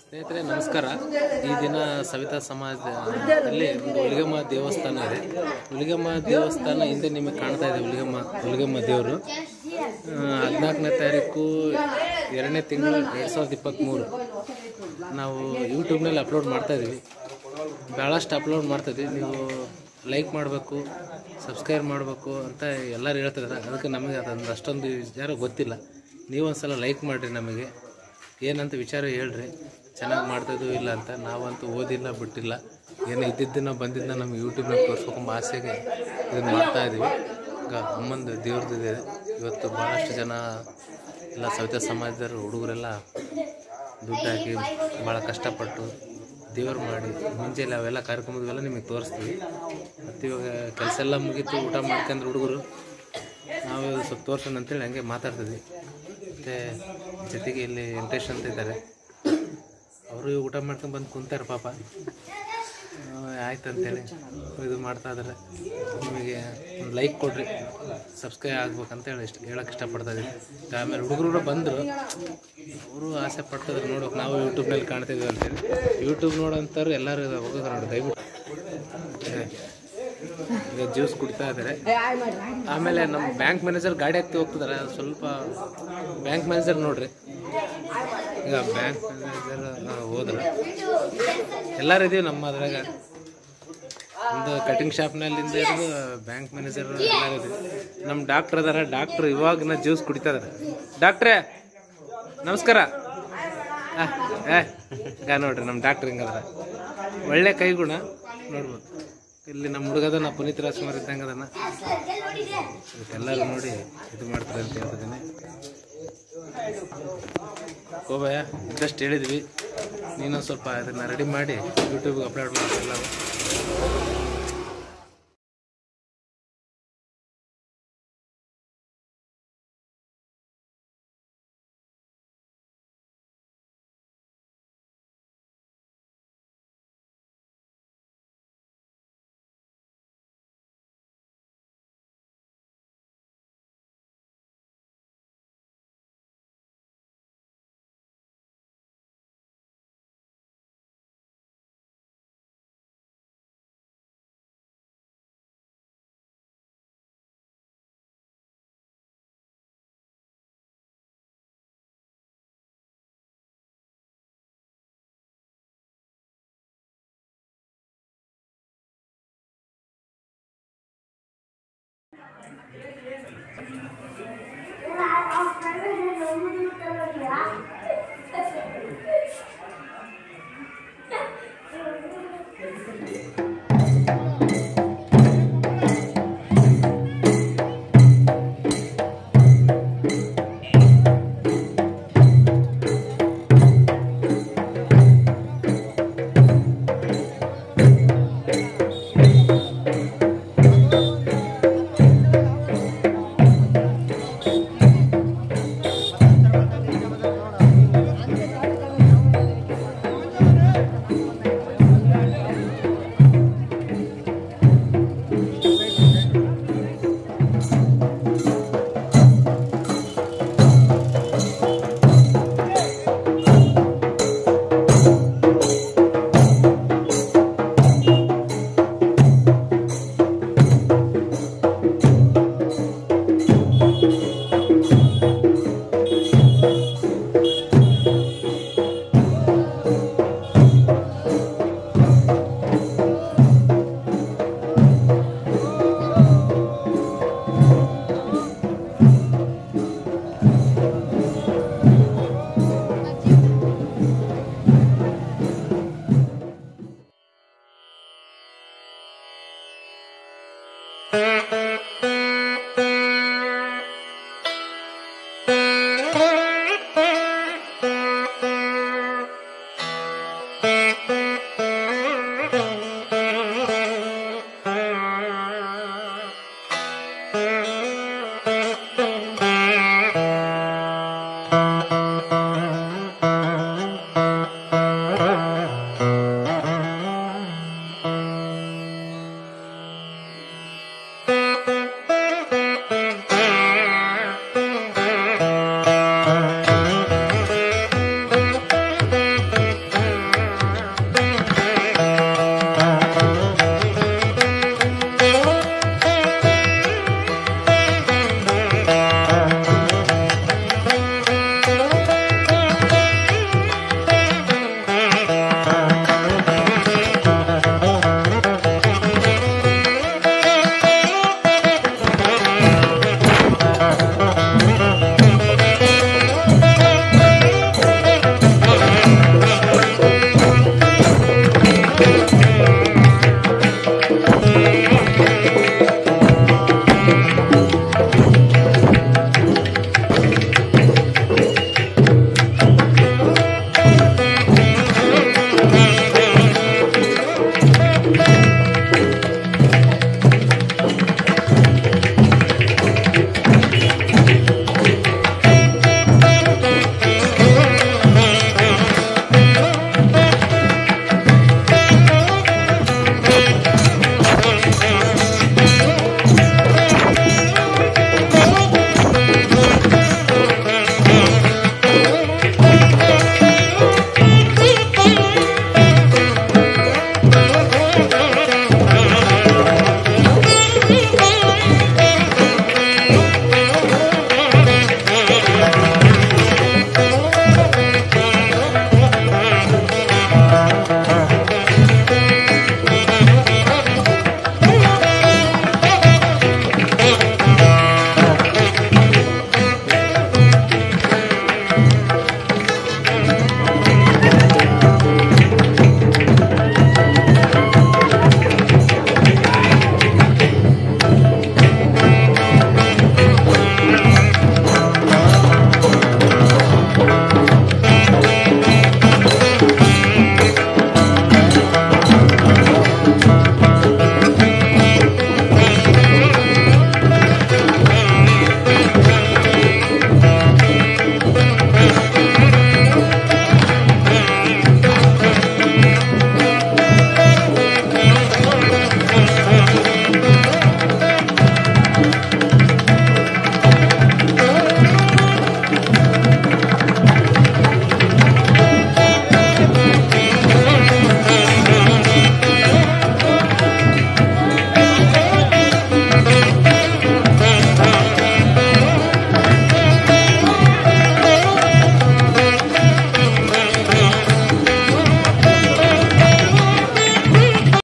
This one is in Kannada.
ಸ್ನೇಹಿತರೆ ನಮಸ್ಕಾರ ಈ ದಿನ ಸವಿತಾ ಸಮಾಜದಲ್ಲಿ ಒಂದು ಹುಲಿಗಮ್ಮ ದೇವಸ್ಥಾನ ಇದೆ ಹುಲಿಗಮ್ಮ ದೇವಸ್ಥಾನ ಹಿಂದೆ ನಿಮಗೆ ಕಾಣ್ತಾ ಇದೆ ಹುಲಿಗಮ್ಮ ಹುಲಿಗಮ್ಮ ದೇವರು ಹದಿನಾಲ್ಕನೇ ತಾರೀಕು ಎರಡನೇ ತಿಂಗಳು ಎರಡು ಸಾವಿರದ ಇಪ್ಪತ್ತ್ಮೂರು ನಾವು ಯೂಟ್ಯೂಬ್ನಲ್ಲಿ ಅಪ್ಲೋಡ್ ಮಾಡ್ತಾ ಇದ್ದೀವಿ ಭಾಳಷ್ಟು ಅಪ್ಲೋಡ್ ಮಾಡ್ತಾ ಇದ್ದೀವಿ ನೀವು ಲೈಕ್ ಮಾಡಬೇಕು ಸಬ್ಸ್ಕ್ರೈಬ್ ಮಾಡಬೇಕು ಅಂತ ಎಲ್ಲರೂ ಹೇಳ್ತಿದ್ದಾರೆ ಅದಕ್ಕೆ ನಮಗೆ ಅದೊಂದು ಅಷ್ಟೊಂದು ವಿಚಾರ ಗೊತ್ತಿಲ್ಲ ನೀವು ಒಂದ್ಸಲ ಲೈಕ್ ಮಾಡಿರಿ ನಮಗೆ ಏನಂತ ವಿಚಾರ ಹೇಳ್ರಿ ಚೆನ್ನಾಗಿ ಮಾಡ್ತಾಯಿದ್ದು ಇಲ್ಲ ಅಂತ ನಾವಂತೂ ಓದಿಲ್ಲ ಬಿಟ್ಟಿಲ್ಲ ಏನು ಇದ್ದಿದ್ದನ್ನ ಬಂದಿದ್ದನ್ನ ನಮ್ಗೆ ಯೂಟ್ಯೂಬ್ನಾಗ ತೋರಿಸ್ಬೇಕೆಂಬ ಆಸೆಗೆ ಇದನ್ನು ಮಾಡ್ತಾ ಇದ್ದೀವಿ ಈಗ ಅಮ್ಮಂದು ದೇವ್ರದ್ದಿದೆ ಇವತ್ತು ಭಾಳಷ್ಟು ಜನ ಎಲ್ಲ ಸವಿತಾ ಸಮಾಜದವರು ಹುಡುಗರೆಲ್ಲ ದುಡ್ಡು ಹಾಕಿ ಭಾಳ ಕಷ್ಟಪಟ್ಟು ದೇವ್ರು ಮಾಡಿ ಮುಂಜಾನೆ ಅವೆಲ್ಲ ಕಾರ್ಯಕ್ರಮದವೆಲ್ಲ ನಿಮಗೆ ತೋರಿಸ್ತೀವಿ ಮತ್ತು ಇವಾಗ ಕೆಲಸ ಎಲ್ಲ ಮುಗೀತು ಊಟ ಮಾಡ್ಕೊಂಡ್ರು ಹುಡುಗರು ನಾವು ಸ್ವಲ್ಪ ತೋರ್ಸೋಣ ಅಂತೇಳಿ ಹಂಗೆ ಮಾತಾಡ್ತಿದ್ವಿ ಮತ್ತು ಜೊತೆಗೆ ಇಲ್ಲಿ ವೆಂಕಟೇಶ್ ಅಂತ ಇದ್ದಾರೆ ಅವರು ಊಟ ಮಾಡ್ಕೊಂಡು ಬಂದು ಕುಂತಾರೆ ಪಾಪ ಆ, ಆಯ್ತು ಅಂತೇಳಿ ಇದು ಮಾಡ್ತಾ ಇದ್ದಾರೆ ನಿಮಗೆ ಒಂದು ಲೈಕ್ ಕೊಡ್ರಿ ಸಬ್ಸ್ಕ್ರೈಬ್ ಆಗ್ಬೇಕಂತ ಹೇಳಿ ಇಷ್ಟ ಹೇಳಕ್ಕೆ ಇಷ್ಟಪಡ್ತಾ ಇದ್ದೀನಿ ಆಮೇಲೆ ಹುಡುಗರು ಕೂಡ ಬಂದರು ಅವರು ಆಸೆ ಪಡ್ತಿದ್ರು ನೋಡ್ಬೇಕು ನಾವು ಯೂಟ್ಯೂಬ್ನಲ್ಲಿ ಕಾಣ್ತಿದ್ವಿ ಅಂತೇಳಿ ಯೂಟ್ಯೂಬ್ ನೋಡೋಂಥವ್ರು ಎಲ್ಲರೂ ಹೋಗೋದು ನೋಡಿ ದಯವಿಟ್ಟು ಇದೆ. ಈಗ ಜ್ಯೂಸ್ ಕುಡಿತಾ ಇದ್ದಾರೆ ಆಮೇಲೆ ನಮ್ಮ ಬ್ಯಾಂಕ್ ಮ್ಯಾನೇಜರ್ ಗಾಡಿ ಹತ್ತಿ ಹೋಗ್ತಿದ್ದಾರೆ ಅದು ಸ್ವಲ್ಪ ಬ್ಯಾಂಕ್ ಮ್ಯಾನೇಜರ್ ನೋಡ್ರಿ ಈಗ ಬ್ಯಾಂಕ್ ಮ್ಯಾನೇಜರ್ ಹೋದ್ರೆ ಎಲ್ಲರೂ ಇದೀವಿ ನಮ್ಮ ಅದ್ರಾಗ ಒಂದು ಕಟಿಂಗ್ ಶಾಪ್ನಲ್ಲಿಂದ ಹಿಡಿದು ಬ್ಯಾಂಕ್ ಮ್ಯಾನೇಜರ್ ಎಲ್ಲರೂ ಇದೀವಿ ನಮ್ಮ ಡಾಕ್ಟ್ರ್ ಅದಾರ ಡಾಕ್ಟ್ರ್ ಇವಾಗ ಜ್ಯೂಸ್ ಕುಡಿತಾ ಇದಾರೆ ಡಾಕ್ಟ್ರೇ ನಮಸ್ಕಾರ ಆ, ಏ ಈಗ ನೋಡ್ರಿ ನಮ್ಮ ಡಾಕ್ಟ್ರ್ ಹಿಂಗದಾರ ಒಳ್ಳೆ ಕೈಗುಣ ನೋಡ್ಬೋದು ಇಲ್ಲಿ ನಮ್ಮ ಹುಡುಗದ ನಾ ಪುನೀತ್ ರಾಜ್ಕುಮಾರ್ ಇದ್ದಂಗೆ ಅದನ್ನ ಎಲ್ಲರೂ ನೋಡಿ ಇದು ಮಾಡ್ತಾರೆ ಅಂತ ಹೇಳ್ತಿದ್ದೀನಿ ಕೋಬಯ್ಯ ಇದ್ದಷ್ಟು ಹೇಳಿದ್ವಿ ನೀನು ಸ್ವಲ್ಪ ಅದನ್ನು ರೆಡಿ ಮಾಡಿ ಯೂಟ್ಯೂಬ್ಗೆ ಅಪ್ಲೋಡ್ ಮಾಡ್ತಿಲ್ಲ